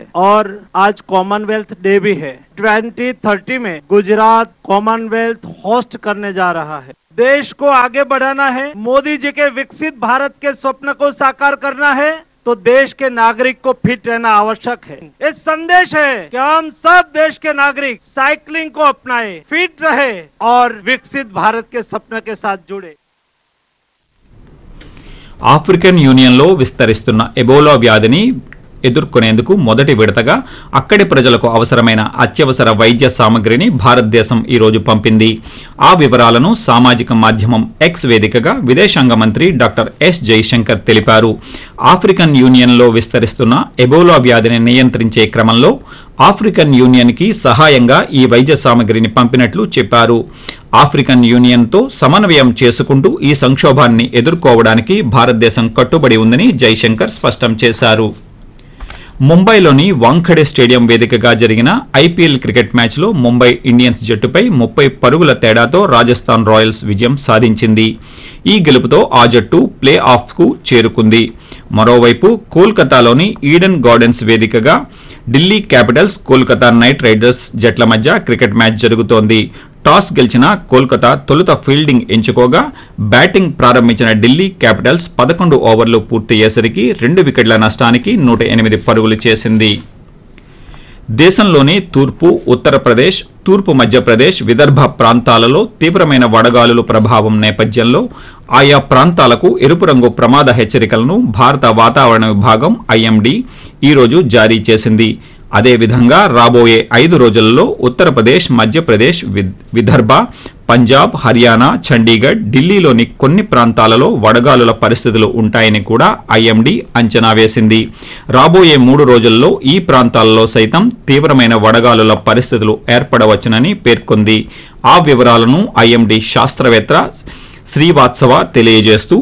और आज Commonwealth day भी है 2030 में गुजरात कॉमनवेल्थ होस्ट करने जा रहा है देश को आगे बढ़ाना है मोदी जी के विकसित भारत के स्वप्न को साकार करना है तो देश के नागरिक को फिट रहना आवश्यक है ये संदेश है कि हम सब देश के नागरिक साइकिलिंग को अपनाए फिट रहे और विकसित भारत के सपने के साथ जुड़े ఆఫ్రికన్ యూనియన్లో విస్తరిస్తున్న ఎబోలా వ్యాధిని ఎదుర్కొనేందుకు మొదటి విడతగా అక్కడి ప్రజలకు అవసరమైన అత్యవసర వైద్య సామగ్రిని భారతదేశం ఈ రోజు పంపింది ఆ వివరాలను సామాజిక మాధ్యమం ఎక్స్ వేదికగా విదేశాంగ మంత్రి డాక్టర్ ఎస్ జైశంకర్ తెలిపారు ఆఫ్రికన్ యూనియన్లో విస్తరిస్తున్న ఎబోలా వ్యాధిని నియంత్రించే క్రమంలో ఆఫ్రికన్ యూనియన్కి సహాయంగా ఈ వైద్య సామగ్రిని పంపినట్లు చెప్పారు ఆఫ్రికన్ యూనియన్తో సమన్వయం చేసుకుంటూ ఈ సంక్షోభాన్ని ఎదుర్కోవడానికి భారతదేశం కట్టుబడి ఉందని జైశంకర్ స్పష్టం చేశారు ముంబైలోని వాంఖడే స్టేడియం వేదికగా జరిగిన ఐపీఎల్ క్రికెట్ మ్యాచ్లో ముంబై ఇండియన్స్ జట్టుపై ముప్పై పరుగుల తేడాతో రాజస్థాన్ రాయల్స్ విజయం సాధించింది ఈ గెలుపుతో ఆ జట్టు ప్లే ఆఫ్కు చేరుకుంది మరోవైపు కోల్కతాలోని ఈడెన్ గార్డెన్స్ వేదికగా Delhi Capitals Kolkata Knight Riders జట్ల మధ్య క్రికెట్ మ్యాచ్ జరుగుతోంది టాస్ గెలిచిన కోల్కతా తొలుత ఫీల్డింగ్ ఎంచుకోగా బ్యాటింగ్ ప్రారంభించిన ఢిల్లీ క్యాపిటల్స్ పదకొండు ఓవర్లు పూర్తయ్యేసరికి రెండు వికెట్ల నష్టానికి నూట ఎనిమిది పరుగులు చేసింది దేశంలోని తూర్పు ఉత్తరప్రదేశ్ తూర్పు మధ్యప్రదేశ్ విదర్భ ప్రాంతాలలో తీవ్రమైన వడగాలుల ప్రభావం నేపథ్యంలో ఆయా ప్రాంతాలకు ఎరుపు రంగు ప్రమాద హెచ్చరికలను భారత వాతావరణ విభాగం ఐఎండీ ఈరోజు జారీ చేసింది అదేవిధంగా రాబోయే ఐదు రోజులలో ఉత్తరప్రదేశ్ మధ్యప్రదేశ్ విద్- విదర్భ పంజాబ్ హర్యానా చండీగఢ్ ఢిల్లీలోని కొన్ని ప్రాంతాలలో వడగాలుల పరిస్థితులు ఉంటాయని కూడా ఐఎండీ అంచనా వేసింది రాబోయే మూడు రోజుల్లో ఈ ప్రాంతాలలో సైతం తీవ్రమైన వడగాలుల పరిస్థితులు ఏర్పడవచ్చునని పేర్కొంది ఆ వివరాలను ఐఎండీ శాస్త్రవేత్త శ్రీవాత్సవ తెలియజేస్తూ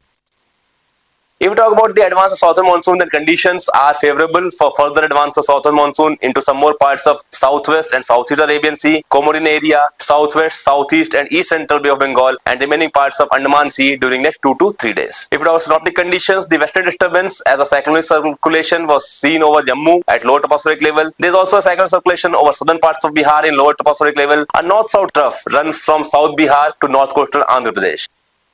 If we talk about the advance of southern monsoon, then conditions are favorable for further advance of southern monsoon into some more parts of southwest and southeast Arabian Sea, Comorin area, southwest, southeast, and east central Bay of Bengal, and remaining parts of Andaman Sea during next two to three days. If it was synoptic conditions, the western disturbance as a cyclonic circulation was seen over Jammu at lower tropospheric level. There is also a cyclonic circulation over southern parts of Bihar in lower tropospheric level. A north-south trough runs from South Bihar to north coastal Andhra Pradesh.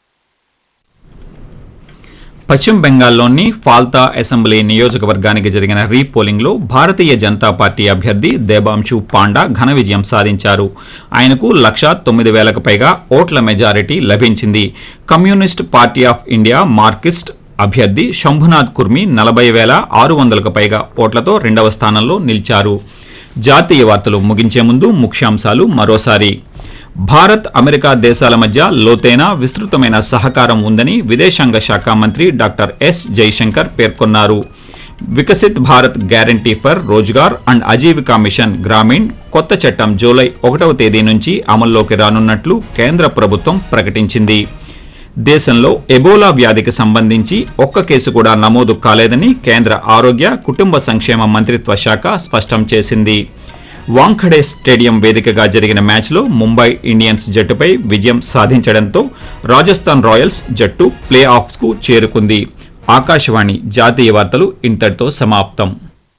పశ్చిమ బెంగాల్లోని ఫాల్తా assembly నియోజకవర్గానికి జరిగిన రీపోలింగ్లో భారతీయ Janata party అభ్యర్థి దేబాంశు panda ఘన విజయం సాధించారు ఆయనకు లక్ష తొమ్మిది వేలకు పైగా ఓట్ల మెజారిటీ లభించింది Communist Party of India Marxist అభ్యర్థి శంభునాథ్ కుర్మి నలభై వేల ఆరు వందలకు పైగా ఓట్లతో రెండవ స్థానంలో నిలిచారు జాతీయ వార్తలు ముగించే ముందు ముఖ్యాంశాలు మరోసారి భారత్ అమెరికా దేశాల మధ్య లోతైన విస్తృతమైన సహకారం ఉందని విదేశాంగ శాఖ మంత్రి డాక్టర్ ఎస్ జైశంకర్ పేర్కొన్నారు Viksit Bharat Guarantee for Rozgar and Ajeevika Mission Gramin కొత్త చట్టం జూలై ఒకటవ తేదీ నుంచి అమల్లోకి రానున్నట్లు కేంద్ర ప్రభుత్వం ప్రకటించింది దేశంలో ఎబోలా వ్యాధికి సంబంధించి ఒక్క కేసు కూడా నమోదు కాలేదని కేంద్ర ఆరోగ్య కుటుంబ సంక్షేమ మంత్రిత్వ శాఖ స్పష్టం చేసింది వాంఖడే స్టేడియం వేదికగా జరిగిన మ్యాచ్లో ముంబై ఇండియన్స్ జట్టుపై విజయం సాధించడంతో రాజస్థాన్ రాయల్స్ జట్టు ప్లే ఆఫ్స్కు చేరుకుంది ఆకాశవాణి జాతీయ వార్తలు ఇంతటితో సమాప్తం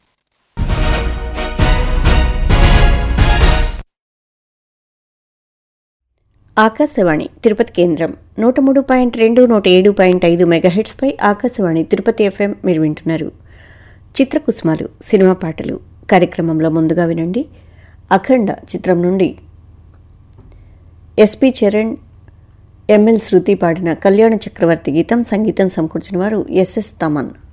ఆకాశవాణి తిరుపతి కేంద్రం నూట మూడు పాయింట్ రెండు నూట ఏడు పాయింట్ ఐదు మెగాహెట్స్పై ఆకాశవాణి తిరుపతి ఎఫ్ఎం మీరు వింటున్నారు చిత్రకుసుమాలు సినిమా పాటలు కార్యక్రమంలో ముందుగా వినండి అఖండ చిత్రం నుండి ఎస్పి చరణ్ ఎంఎల్ శృతి పాడిన కళ్యాణ చక్రవర్తి గీతం సంగీతం సమకూర్చిన వారు ఎస్ఎస్ తమన్